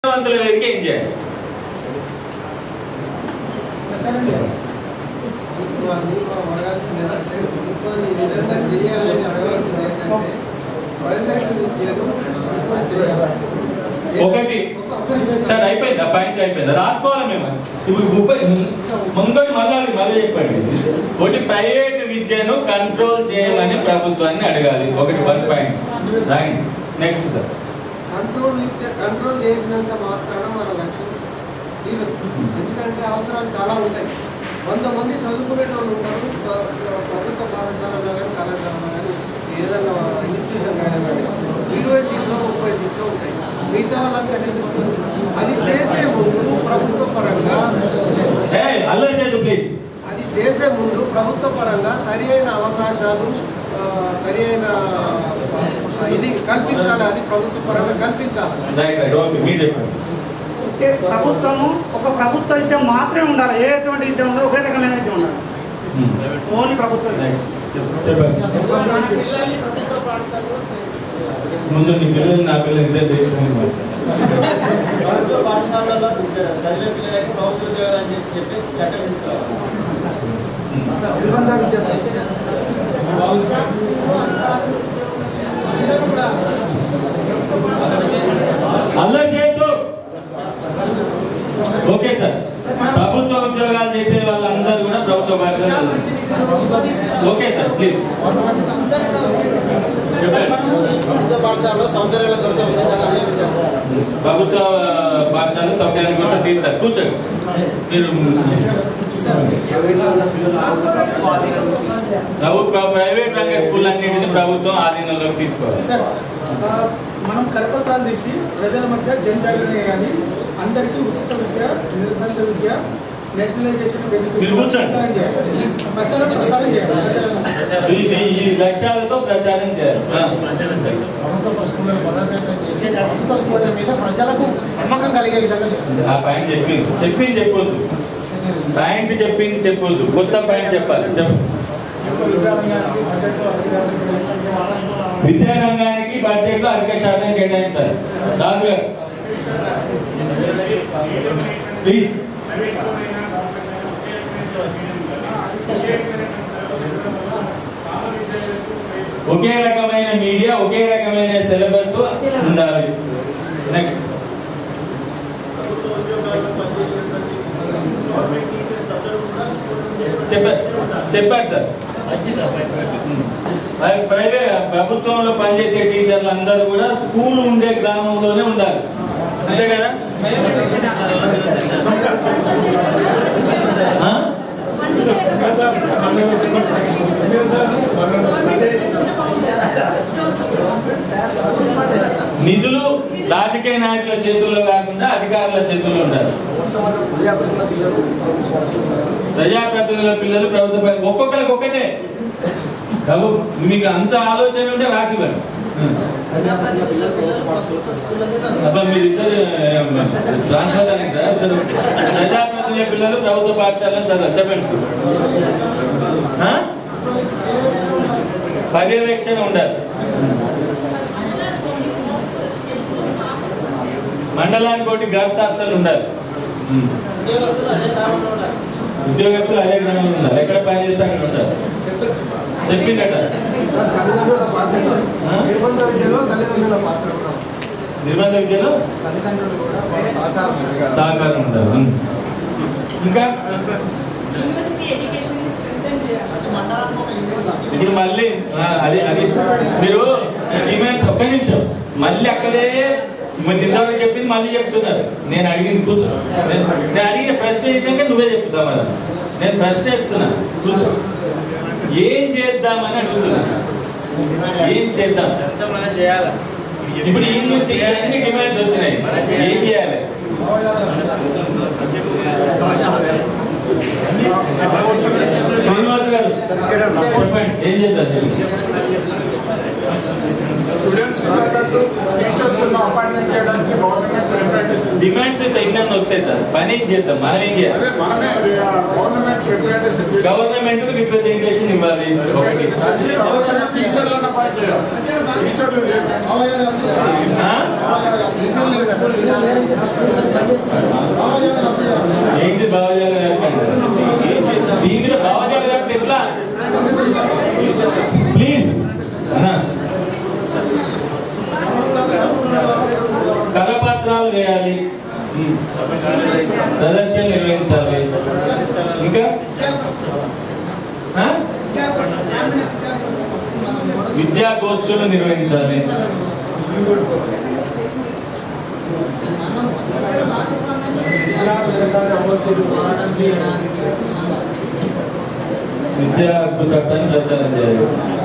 విద్యావంతుల వేదిక ఏం చేయాలి ప్రచారం చేయాలి ప్రభుత్వాన్ని అడగాల్సింది ఏంటంటే ప్రభుత్వాన్ని ఈ విధంగా చేయాలని అడగాల్సింది ఏంటంటే ప్రైవేట్ విద్యను కంట్రోల్ చేయాలి ఒకటి ఒక- ఒకరి సార్ అయిపోయింది ఆ పాయింట్ అయిపోయింది రాసుకోవాలి మేము ఇప్పుడు ముప్పై ముందటి మళ్ళీ మళ్ళీ చెప్పండి ఒకటి ప్రైవేట్ విద్యను కంట్రోల్ చేయమని ప్రభుత్వాన్ని అడగాలి ఒకటి వన్ పాయింట్ రాయండి నెక్స్ట్ సార్ కంట్రోల్ విద్య కంట్రోల్ చేసినంత మాత్రాన మన లక్ష్యం తీరదు ఎందుకంటే అవసరాలు చాలా ఉంటాయి వంద మంది చదువుకునే వాళ్ళు ఉంటారు చ- ప్రభుత్వ పాఠశాలలో కానీ కళాశాలలో కానీ ఏదైనా ఇన్స్టిట్యూషన్ కానీ కానీ ఇరవై సీట్లు ముప్పై సీట్లు ఉంటాయి మిగతా వాళ్ళంతా ఎక్కడ తీసుకుంటారు? అది చేసే ముందు ప్రభుత్వ పరంగా ఏ అల్లరి చేయదు ప్లీజ్ అది చేసే ముందు ప్రభుత్వ పరంగా సరి అయిన అవకాశాలు ఆ, సరి అయిన ఆ, ఇది కల్పించాలి అది ప్రభుత్వ పరంగా కల్పించాలి రైట్ రైట్ ఓకే మీరు చెప్పండి ఓకే, ప్రభుత్వము ఒక ప్రభుత్వ విద్య మాత్రమే ఉండాలి ఏ ఎటువంటి విద్య ఉండదు ఒకే రకమైన విద్య ఉండాలి Hmm. ఓన్లీ ప్రభుత్వ విద్య. రైట్. చెప్పండి పిల్లల్ని ప్రభుత్వ పాఠశాలలో చేర్పించాలి. ముందు నీ పిల్లలు నా పిల్లలు ఇద్దరు తెలుసుకుని ప్రభుత్వ పాఠశాలలో చదివే పిల్లలకి ప్రభుత్వ ఉద్యోగాలు అని చెప్పి చెప్పి చట్టం తీసుకురావాలి అందరూ కూడా అల్లరి చేయొద్దు ఓకే సార్ ప్రభుత్వ ఉద్యోగాలు చేసే వాళ్ళందరూ కూడా ప్రభుత్వ పాఠశాలలో ఓకే సార్ ప్లీజ్ చెప్పండి ప్రభుత్వ పాఠశాలలో సౌకర్యాల కొరత ఉంది దాన్ని అధిగమించాలి సార్ ప్రభుత్వ పాఠశాల సౌకర్యాలు కూడా తీస్తారు కూర్చోండి మీరు ప్రభుత్వ ప్రైవేట్ రంగ స్కూల్ అన్నింటినీ ప్రభుత్వం ఆధీనంలోకి తీసుకోవాలి సార్ ఆ, మనం కరపత్రాలు తీసి ప్రజల మధ్య జనజాగరణ చేయాలి అందరికీ ఉచిత విద్య నిర్బంధ విద్య నేషనలైజేషన్ బెనిఫిట్స్ మీరు కూర్చోండి. ప్రచారం చేయాలి ప్రచారం ప్రసారం చేయాలి ప్రజల ఈ ఈ- ఈ లక్ష్యాలతో ప్రచారం చేయాలి ఆ. ప్రభుత్వ స్కూళ్ళను బలోపేతం చేసి ప్రభుత్వ స్కూళ్ళ మీద ప్రజలకు నమ్మకం కలిగే విధంగా చేయాలి. ఆ పాయింట్ చెప్పింది చెప్పింది చెప్పొద్దు పాయింట్ చెప్పింది చెప్పొద్దు కొత్త పాయింట్ చెప్పాలి చెప్పు విద్యారంగానికి బడ్జెట్లో అధికారులు విద్యారంగానికి బడ్జెట్ లో అధిక శాతం కేటాయించాలి రాజు గారు ప్లీజ్ ఒకే రకమైన మీడియా ఒకే రకమైన సిలబస్ ఉండాలి నెక్స్ట్ ప్రభుత్వ ఉద్యోగాల్లో పనిచేసేటువంటి గవర్నమెంట్ టీచర్స్ అందరూ కూడా స్కూల్ చెప్పారు చెప్పారు సార్ మరి ప్రైవేట్ ప్రభుత్వంలో పనిచేసే టీచర్లు అందరూ కూడా స్కూల్ ఉండే గ్రామంలోనే ఉండాలి అంతే కదా ఆ? నిధులు రాజకీయ నాయకుల చేతుల్లో కాకుండా అధికారుల చేతుల్లో ఉండాలి ప్రజాప్రతినిధుల పిల్లలు ప్రభుత్వ ప- ఒక్కొక్కరికి ఒక్కటే కాబు మీకు అంత ఆలోచన ఉంటే రాసివ్వండి ప్రజాప్రతినిధుల పిల్లలు ప్రభుత్వ స్కూళ్ళనే చదువుతారు. అబ్బా మీరు ఇద్దరు ట్రాన్స్ఫర్ అయినరా ఇద్దరు ప్రజాప్రతినిధుల పిల్లలు ప్రభుత్వ పాఠశాలను చదవాలి చెప్పండి ఆ? పర్యవేక్షణ ఉండాలి మండలానికి ఒకటి గర్ల్స్ హాస్టల్ ఉండాలి ఉమ్. ఉద్యోగస్తులు అదే గ్రామంలో ఉండాలి ఉద్యోగస్తులు అదే గ్రామంలో ఉండాలి ఎక్కడ పని చేస్తే అక్కడ ఉండాలి చెప్పిందట తల్లిదండ్రుల బాధ్యత ఆ? నిర్బంధ విద్యలో తల్లిదండ్రుల పాత్ర కూడా ఉంది. నిర్బంధ విద్యలో తల్లిదండ్రులు కూడా వాళ్ళ సహకారం ఉండాలి. సహకారం ఉండాలి ఉమ్. ఇంకా యూనివర్సిటీ ఎడ్యుకేషన్ స్ట్రెంగ్ చేయాలి మండలానికి ఒక యూనివర్సిటీ ఇప్పుడు మళ్ళీ ఆ, అది అది మీరు డిమాండ్ ఒక్క నిమిషం మళ్ళీ అక్కడే మీరు నిజంగా చెప్పింది మళ్ళీ చెప్తున్నారు నేను అడిగింది కూర్చో నేను నేను అడిగిన ప్రశ్న ఏంటంటే నువ్వే చెప్పు సమాధానం నేను ప్రశ్న వేస్తున్నా కూర్చో ఏం చేద్దామని అడుగుతున్నా ఏం చేద్దాం ఇప్పుడు ఈ నుంచి అన్ని డిమాండ్స్ వచ్చినాయి ఏం చేయాలి శ్రీనివాస్ గారు చెప్పండి ఏం చేద్దాం స్టూడెంట్స్ టీచర్స్ అపాయింట్మెంట్ చేయడానికి గవర్నమెంట్ రిప్రజెంటేషన్ డిమాండ్స్ అయితే ఎన్ని వస్తాయి సార్ పని ఏం చేద్దాం మనం ఏం చేయాలి అదే మనమే గవర్నమెంట్ రిప్రజెంటేషన్ చేసి గవర్నమెంట్ రిప్రజెంటేషన్ ఇవ్వాలి ఒకటి టీచర్లను అపాయింట్ చేయాలి టీచర్లు లేరు. ఆ? టీచర్లు లేరు కదా, పిల్లలు లేరని చెప్పి స్కూల్స్ అన్ని బంద్ చేస్తున్నారు. ఏంటి భావజాల దీని మీద భావజాల వ్యాప్తి ఎట్లా ప్లీజ్ అన్నా కరపత్రాలు వేయాలి ప్రదర్శన నిర్వహించాలి ఇంకా ఆ? విద్యా గోష్ఠులు నిర్వహించాలి విద్యా హక్కు చట్టాన్ని ప్రచారం చేయాలి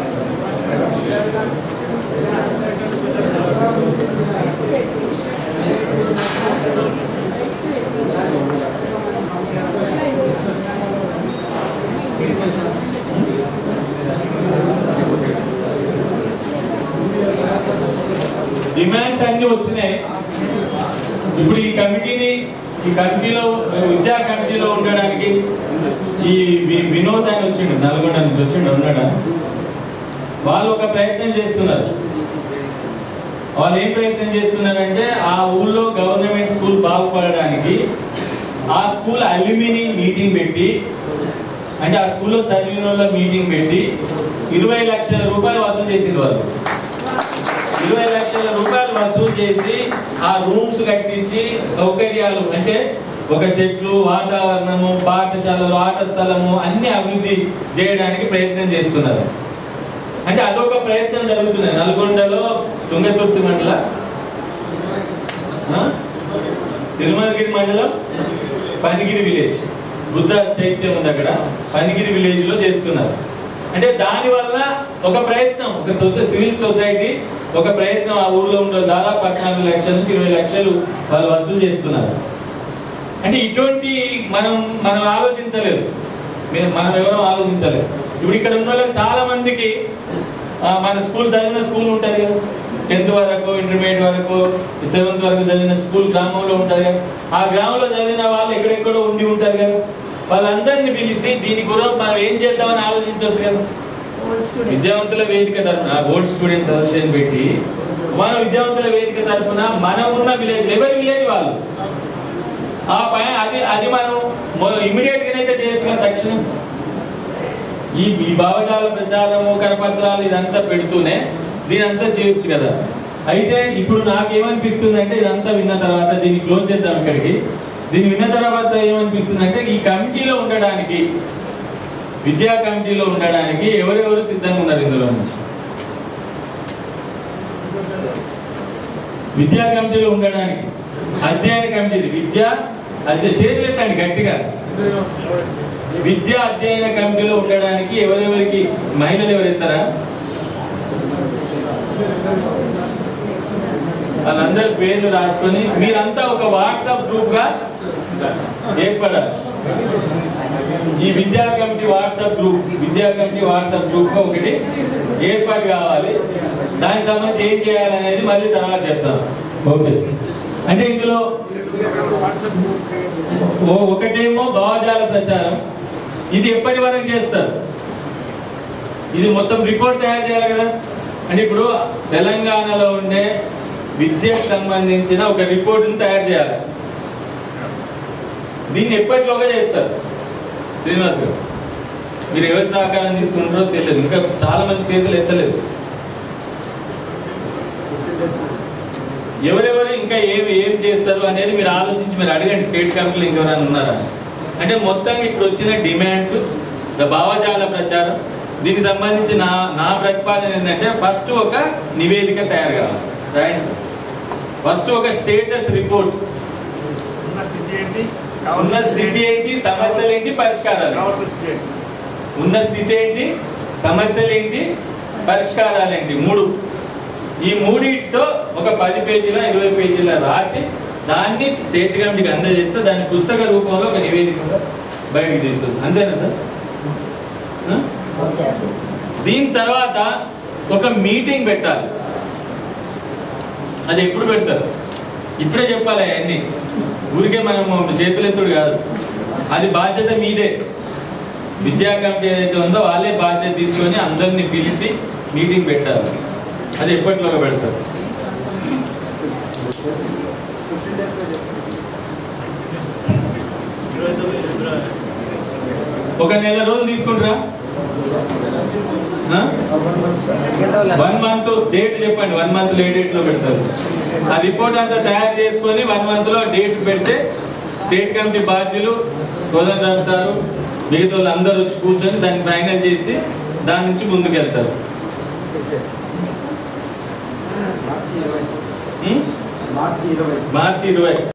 డిమాండ్స్ అన్ని వచ్చినాయి ఇప్పుడు ఈ కమిటీని ఈ కమిటీలో విద్యా కమిటీలో ఉండడానికి ఈ వి- వినోద్ అని వచ్చిండు నల్గొండ నుంచి వచ్చిండు ఉన్నాడా వాళ్ళు ఒక ప్రయత్నం చేస్తున్నారు వాళ్ళు ఏం ప్రయత్నం చేస్తున్నారంటే ఆ ఊళ్ళో గవర్నమెంట్ స్కూల్ బాగుపడడానికి ఆ స్కూల్ అల్యూమిని మీటింగ్ పెట్టి అంటే ఆ స్కూల్లో చదివిన వాళ్ళ మీటింగ్ పెట్టి ఇరవై లక్షల రూపాయలు వసూలు చేసింది వాళ్ళు ఇరవై లక్షల రూపాయలు వసూలు చేసి ఆ రూమ్స్ కట్టించి సౌకర్యాలు అంటే ఒక చెట్లు వాతావరణము పాఠశాలలు ఆట స్థలము అన్ని అభివృద్ధి చేయడానికి ప్రయత్నం చేస్తున్నారు అంటే అదొక ప్రయత్నం జరుగుతుంది నల్గొండలో తుంగతుర్తి మండల ఆ? తిరుమలగిరి మండలం పనిగిరి విలేజ్ బుద్ధ చైత్యం ఉంది అక్కడ పనిగిరి విలేజ్ లో చేస్తున్నారు అంటే దాని వల్ల ఒక ప్రయత్నం ఒక సొసై సివిల్ సొసైటీ ఒక ప్రయత్నం ఆ ఊర్లో ఉన్న దాదాపు పద్నాలుగు లక్షల నుంచి ఇరవై లక్షలు వాళ్ళు వసూలు చేస్తున్నారు అంటే ఇటువంటి మనం మనం ఆలోచించలేదు మీరు- మనం ఎవరో ఆలోచించలేదు ఇప్పుడు ఇక్కడ ఉన్న వాళ్ళకి చాలా మందికి ఆ, మన స్కూల్ చదివిన స్కూల్ ఉంటుంది కదా టెన్త్ వరకు ఇంటర్మీడియట్ వరకు సెవెంత్ వరకు చదివిన స్కూల్ గ్రామంలో ఉంటుంది కదా ఆ గ్రామంలో చదివిన వాళ్ళు ఎక్కడెక్కడో ఉండి ఉంటారు కదా వాళ్ళందరినీ పిలిచి దీని గురించి మనం ఏం చేద్దామని ఆలోచించవచ్చు కదా విద్యావంతుల వేదిక తరపున ఓల్డ్ స్టూడెంట్స్ అసోసియేషన్ పెట్టి మన విద్యావంతుల వేదిక తరపున మనం ఉన్న విలేజ్ ఎవరి విలేజ్ వాళ్ళు ఆ పై అది అది మనం ఇమీడియట్ గానైతే చేయొచ్చు కదా తక్షణం ఈ ఈ భావజాల ప్రచారము కరపత్రాలు ఇదంతా పెడుతూనే దీనంతా చేయొచ్చు కదా అయితే ఇప్పుడు నాకేమనిపిస్తుంది అంటే ఇదంతా విన్న తర్వాత దీన్ని క్లోజ్ చేద్దాం ఇక్కడికి దీన్ని విన్న తర్వాత ఏమనిపిస్తుంది అంటే ఈ కమిటీలో ఉండడానికి విద్యా కమిటీలో ఉండడానికి ఎవరెవరు సిద్ధంగా ఉన్నారు ఇందులో నుంచి విద్యా కమిటీలో ఉండడానికి అధ్యయన కమిటీ విద్య అధ్య చేతులు ఎత్తండి గట్టిగా విద్యా అధ్యయన కమిటీలో ఉండడానికి ఎవరెవరికి మహిళలు ఎవరు ఎత్తారా వాళ్ళందరి పేర్లు రాసుకొని మీరంతా ఒక వాట్సాప్ గ్రూప్ గా ఏర్పడాలి ఈ విద్యా కమిటీ వాట్సాప్ గ్రూప్ విద్యా కమిటీ వాట్సాప్ గ్రూప్ గా ఒకటి ఏర్పాటు కావాలి దానికి సంబంధించి ఏం చేయాలనేది మళ్ళీ తర్వాత చెప్తాను ఓకే అంటే ఇందులో ఓ ఒకటేమో భావజాల ప్రచారం ఇది ఎప్పటి వరకు చేస్తారు ఇది మొత్తం రిపోర్ట్ తయారు చేయాలి కదా అంటే ఇప్పుడు తెలంగాణలో ఉండే విద్యకు సంబంధించిన ఒక రిపోర్ట్ని తయారు చేయాలి దీన్ని ఎప్పటిలోగా చేస్తారు శ్రీనివాస్ గారు మీరు ఎవరి సహకారం తీసుకుంటారో తెలియదు ఇంకా చాలా మంది చేతులు ఎత్తలేదు ఎవరెవరు ఇంకా ఏమి ఏం చేస్తారు అనేది మీరు ఆలోచించి మీరు అడగండి స్టేట్ కమిటీలో ఇంకెవరైనా ఉన్నారా అంటే మొత్తంగా ఇప్పుడు వచ్చిన డిమాండ్స్ ద భావజాల ప్రచారం దీనికి సంబంధించి నా నా ప్రతిపాదన ఏంటంటే ఫస్ట్ ఒక నివేదిక తయారు కావాలి రాయండి సార్ ఫస్ట్ ఒక స్టేటస్ రిపోర్ట్ ఉన్న స్థితి ఏంటి ఉన్న స్థితి ఏంటి సమస్యలు ఏంటి పరిష్కారాలు కావాల్సిన స్థితి ఏంటి? ఉన్న స్థితి ఏంటి సమస్యలు ఏంటి పరిష్కారాలు ఏంటి మూడు ఈ మూడింటితో ఒక పది పేజీల ఇరవై పేజీల రాసి దాన్ని స్టేట్ కమిటీకి అందజేస్తే దాని పుస్తక రూపంలో ఒక నివేదికగా బయటికి తీసుకొస్తుంది అంతేనా సార్ ఆ? దీని తర్వాత ఒక మీటింగ్ పెట్టాలి అది ఎప్పుడు పెడతారు ఇప్పుడే చెప్పాలి అవన్నీ ఊరికే మనం చేతులెత్తుడు కాదు అది బాధ్యత మీదే విద్యా కమిటీ ఏదైతే ఉందో వాళ్ళే బాధ్యత తీసుకొని అందరినీ పిలిచి మీటింగ్ పెట్టాలి అది ఎప్పటిలోగా పెడతారు ఒక నెల రోజులు తీసుకుంటారా వన్ మంత్ డేట్ చెప్పండి వన్ మంత్ ఏ డేట్ లో పెడతారు ఆ రిపోర్ట్ అంతా తయారు చేసుకొని వన్ మంత్ లో డేట్ పెడితే స్టేట్ కమిటీ బాధ్యులు కోదండరామ్ సారు మిగతా వాళ్ళు అందరూ వచ్చి కూర్చొని దాన్ని ఫైనల్ చేసి దాని నుంచి ముందుకు వెళ్తారు ఉం? మార్చి ఇరవై మార్చి ఇరవై